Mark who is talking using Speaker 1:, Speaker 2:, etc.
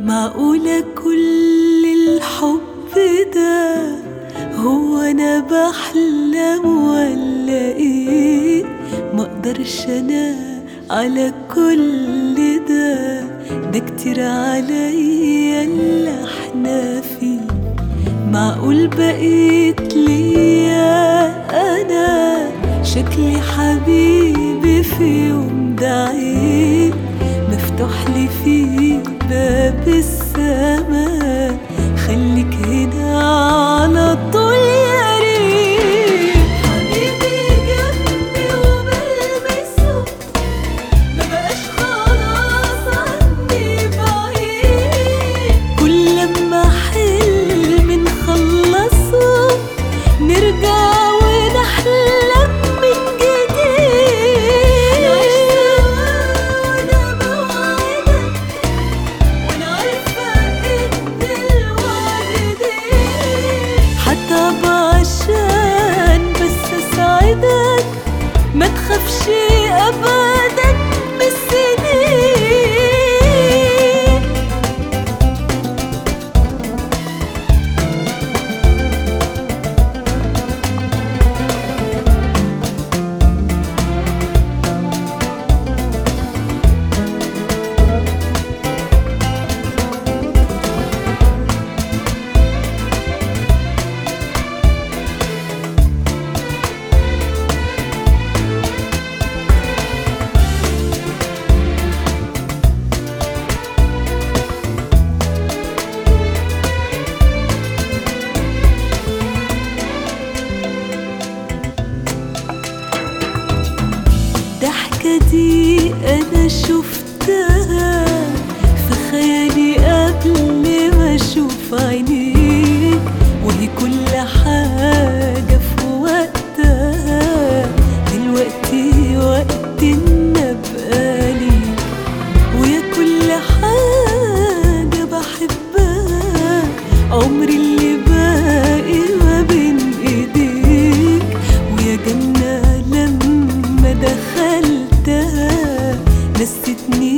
Speaker 1: معقولة كل الحب ده هو انا بحلم ولا ايه مقدرش انا على كل ده ده كتير عليا اللي احنا فيه معقول بقيت ليا انا شكلي حبيبي في يوم ده عيب مفتوح لي فيه باب السما خليك هنا على طول يا ريت حبيبي جنبي وبلمسه ما بقاش خلاص عني بعيد كل لما حلم نخلصه نرجع ونحلم من جديد نعيش سوا وانا بوعدك وانا عارفه ان الوعد ده حتى عشان بس اساعدك ما تخافش ابدا من السنين الضحكة دي أنا شفتها في خيالي قبل ما أشوف عينيك وهي كل حاجة في وقتها دلوقتي وقت إن أبقى ليك ويا كل حاجة بحبها عمري اللي باقي ما بين ايديك ويا جنة لما دخلتها نستني